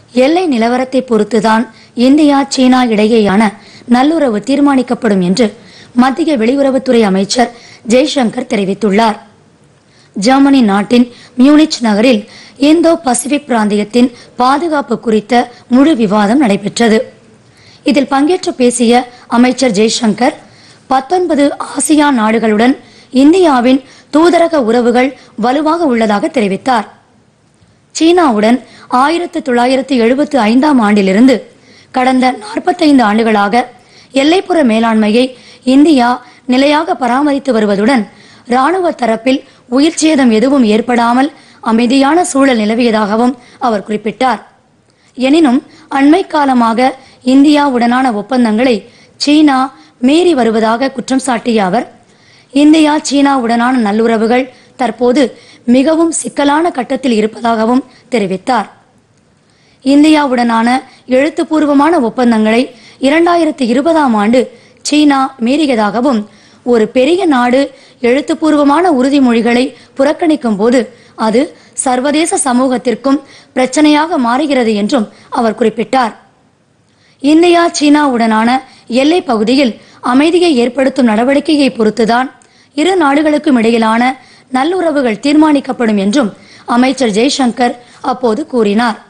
எல்லை நிலவரத்தை பொறுத்துதான் இந்தியா சீனா இடையேயான நல்லுறவு தீர்மானிக்கப்படும் என்று மத்திய வெளியுறவுத்துறை அமைச்சர் ஜெய்சங்கர் தெரிவித்துள்ளார் ஜெர்மனி நாட்டின் மியூனிச் நகரில் இந்தோ பசிபிக் பிராந்தியத்தின் பாதுகாப்பு குறித்த முழு விவாதம் நடைபெற்றது இதில் பங்கேற்று பேசிய அமைச்சர் ஜெய்சங்கர் பத்தொன்பது ஆசியான் நாடுகளுடன் இந்தியாவின் தூதரக உறவுகள் வலுவாக உள்ளதாக தெரிவித்தார் சீனாவுடன் ஆயிரத்து தொள்ளாயிரத்து எழுபத்து ஐந்தாம் ஆண்டிலிருந்து கடந்த நாற்பத்தைந்து ஆண்டுகளாக எல்லைப்புற மேலாண்மையை இந்தியா நிலையாக பராமரித்து வருவதுடன் ராணுவ தரப்பில் உயிர் சேதம் எதுவும் ஏற்படாமல் அமைதியான சூழல் நிலவியதாகவும் அவர் குறிப்பிட்டார் எனினும் அண்மை காலமாக இந்தியாவுடனான ஒப்பந்தங்களை சீனா மீறி வருவதாக குற்றம் சாட்டிய அவர் இந்தியா சீனாவுடனான நல்லுறவுகள் தற்போது மிகவும் சிக்கலான கட்டத்தில் இருப்பதாகவும் தெரிவித்தார் இந்தியாவுடனான எழுத்துப்பூர்வமான ஒப்பந்தங்களை இரண்டாயிரத்தி இருபதாம் ஆண்டு சீனா மீறியதாகவும் ஒரு பெரிய நாடு எழுத்துப்பூர்வமான உறுதிமொழிகளை புறக்கணிக்கும் போது அது சர்வதேச சமூகத்திற்கும் பிரச்சனையாக மாறுகிறது என்றும் அவர் குறிப்பிட்டார் இந்தியா சீனாவுடனான எல்லை பகுதியில் அமைதியை ஏற்படுத்தும் நடவடிக்கையை பொறுத்துதான் இரு நாடுகளுக்கும் இடையிலான நல்லுறவுகள் தீர்மானிக்கப்படும் என்றும் அமைச்சர் ஜெய்சங்கர் அப்போது கூறினார்